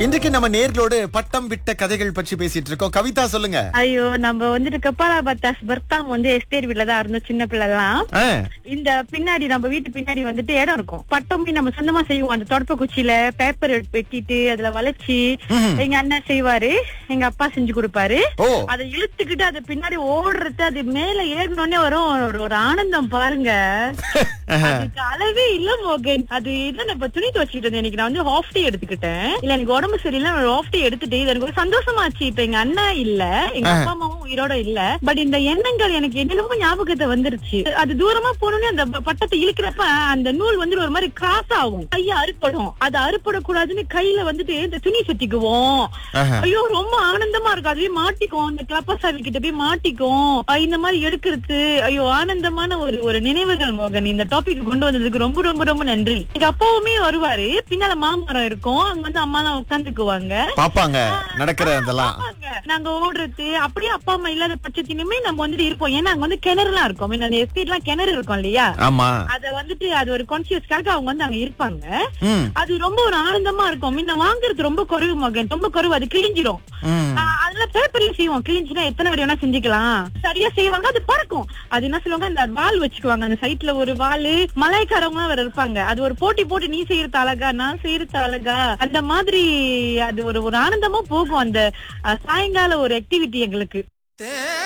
இன்றைக்கு நம்ம நேர்களோடு பட்டம் விட்ட கதைகள் பற்றி பேசிட்டு இருக்கோம் கவிதா சொல்லுங்க ஐயோ நம்ம வந்துட்டு கப்பாலா பத்தாஸ் பர்தாம் வந்து எஸ்டேட் வீட்ல தான் இருந்தோம் சின்ன பிள்ளைலாம் ஆ, இந்த பின்னாடி நம்ம வீட்டு பின்னாடி வந்துட்டு இடம் இருக்கும் பட்டமே நம்ம சொந்தமா செய்வோம் அந்த தொடப்ப குச்சியில பேப்பர் வெட்டிட்டு அதுல வளைச்சு ம்ஹும். எங்க அண்ணன் செய்வாரு எங்க அப்பா செஞ்சு கொடுப்பாரு ஓ அதை இழுத்துக்கிட்டு அது பின்னாடி ஓடுறது அது மேல ஏறினோடனே வரும் ஒரு- ஒரு ஆனந்தம் பாருங்க அதுக்கு அளவே இல்ல மோகன் அது என்ன இப்ப துணி துவச்சிட்டு இருந்தேன் இன்னைக்கு நான் வந்து ஹாஃப் டே எடுத்துக்கிட்டேன் இல்ல எனக்கு உடம்பு சரியில்லை நான் ஹாஃப் டே எடுத்துட்டு இது எனக்கு ஒரு சந்தோஷமாச்சு இப்ப எங்க அண்ணா இல்ல எங்க அப்பா அம்மாவும் உயிரோட இல்ல பட் இந்த எண்ணங்கள் எனக்கு என்னென்னமோ ஞாபகத்தை வந்துருச்சு அது தூரமா போனோடனே அந்த ப- பட்டத்தை இழுக்கிறப்ப அந்த நூல் வந்து ஒரு மாதிரி கிராஸ் ஆகும் கைய அறுப்படும் அது அறுப்படக்கூடாதுன்னு கையில வந்துட்டு இந்த துணி சுத்திக்குவோம் ஆஹா. ஐயோ ரொம்ப ஆனந்தமா இருக்கும் அதுவே மாட்டிக்கும் இந்த கிளப்பசாமி கிட்ட போய் மாட்டிக்கும் அஹ் இந்த மாதிரி எடுக்கிறது ஐயோ ஆனந்தமான ஒரு ஒரு நினைவுகள் மோகன் இந்த டாபிக் கொண்டு வந்ததுக்கு ரொம்ப ரொம்ப ரொம்ப நன்றி எங்க அப்பாவுமே வருவாரு பின்னால மாமரம் இருக்கும் அங்க வந்து அம்மா தான் உட்காந்துக்குவாங்க பாப்பாங்க நடக்கிற இதெல்லாம் நாங்க ஓடுறது அப்படியே அப்பா அம்மா இல்லாத பட்சத்திலுமே நம்ம வந்துட்டு இருப்போம் ஏன்னா அங்க வந்து கிணறுலாம் இருக்கும் முன்ன அந்த எஸ்டேட் எல்லாம் கிணறு இருக்கும் இல்லையா ஆமா அத வந்துட்டு அது ஒரு கான்சியஸ்க்காக அவங்க வந்து அங்க இருப்பாங்க ம் அது ரொம்ப ஒரு ஆனந்தமா இருக்கும் முன்ன வாங்குறது ரொம்ப குறைவு மகன் ரொம்ப குறைவு அது கிழிஞ்சிரும் ம் ஆஹ் அதுல பேப்பர்ல செய்வோம் கிழிஞ்சுனா எத்தனை வரை வேணா செஞ்சுக்கலாம் சரியா செய்வாங்க அது பறக்கும் அது என்ன சொல்லுவாங்க அந்த வால் வச்சுக்குவாங்க அந்த சைட்ல ஒரு வால் மலைக்காரவங்க வேற இருப்பாங்க அது ஒரு போட்டி போட்டு நீ செய்யறது அழகா நான் செய்யறது அழகா அந்த மாதிரி அது ஒரு ஒரு ஆனந்தமா போகும் அந்த அஹ், சாயங்கால ஒரு ஆக்டிவிட்டி எங்களுக்கு